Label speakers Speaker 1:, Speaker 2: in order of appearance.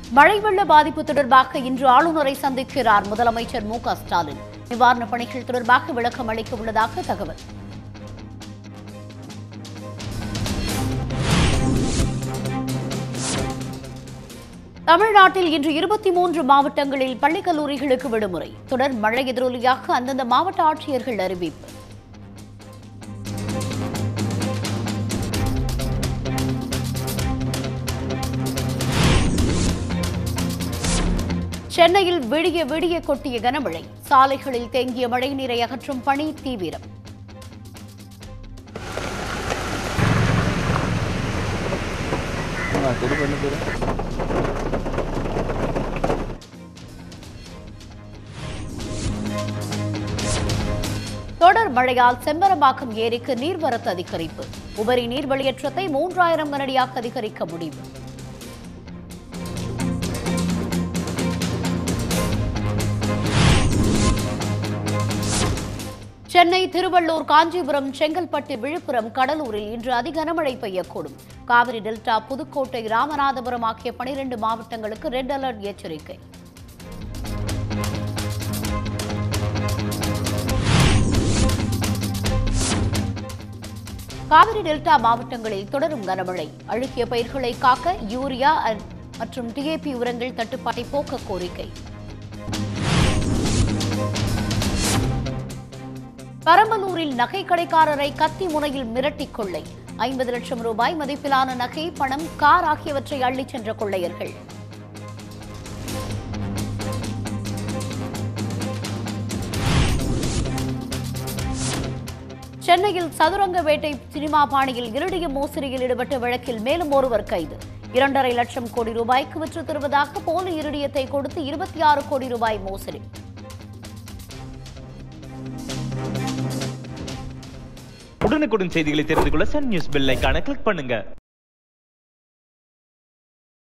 Speaker 1: மழை வெள்ள பாதிப்பு தொடர்பாக இன்று ஆளுநரை சந்திக்கிறார் முதலமைச்சர் மு க ஸ்டாலின் நிவாரணப் பணிகள் தொடர்பாக விளக்கம் அளிக்க உள்ளதாக தகவல் தமிழ்நாட்டில் இன்று இருபத்தி மூன்று மாவட்டங்களில் பள்ளி கல்லூரிகளுக்கு விடுமுறை தொடர் மழை எதிரொலியாக அந்தந்த மாவட்ட ஆட்சியர்கள் அறிவிப்பு சென்னையில் விடிய விடிய கொட்டிய கனமழை சாலைகளில் தேங்கிய மழைநீரை அகற்றும் பணி தீவிரம்
Speaker 2: ஆ கொடு பண்ணு பேர்
Speaker 1: தொடர் மழையால் செம்பரம்பாக்கம் ஏரிக்கு நீர்வரத்து அதிகரிப்பு உபரி நீர் வெளியேற்றத்தை மூன்றாயிரம் கனடியாக அதிகரிக்க முடிவு சென்னை திருவள்ளூர் காஞ்சிபுரம் செங்கல்பட்டு விழுப்புரம் கடலூரில் இன்று அதி கனமழை பெய்யக்கூடும் காவிரி டெல்டா புதுக்கோட்டை ராமநாதபுரம் ஆகிய பனிரெண்டு மாவட்டங்களுக்கு ரெட் அலர்ட் எச்சரிக்கை காவிரி டெல்டா மாவட்டங்களில் தொடரும் கனமழை அழுகிய பயிர்களை காக்க யூரியா அ- மற்றும் டிஏபி உரங்கள் தட்டுப்பாட்டை போக்க கோரிக்கை பெரம்பலூரில் நகை கடைக்காரரை கத்தி முனையில் மிரட்டிக் கொள்ளை ஐம்பது லட்சம் ரூபாய் மதிப்பிலான நகை பணம் கார் ஆகியவற்றை அள்ளிச் சென்ற கொள்ளையர்கள் சென்னையில் சதுரங்க வேட்டை சினிமா பாணியில் இருடிய மோசடியில் ஈடுபட்ட வழக்கில் மேலும் ஒருவர் கைது இரண்டரை லட்சம் கோடி ரூபாய்க்கு விற்று தருவதாக போலி இருடியத்தை கொடுத்து இருபத்தி ஆறு கோடி ரூபாய் மோசடி
Speaker 3: உடனுக்குடன் செய்திகளை தெரிந்து கொள்ள சன் நியூஸ் பெல் ஐகானை கிளிக் பண்ணுங்க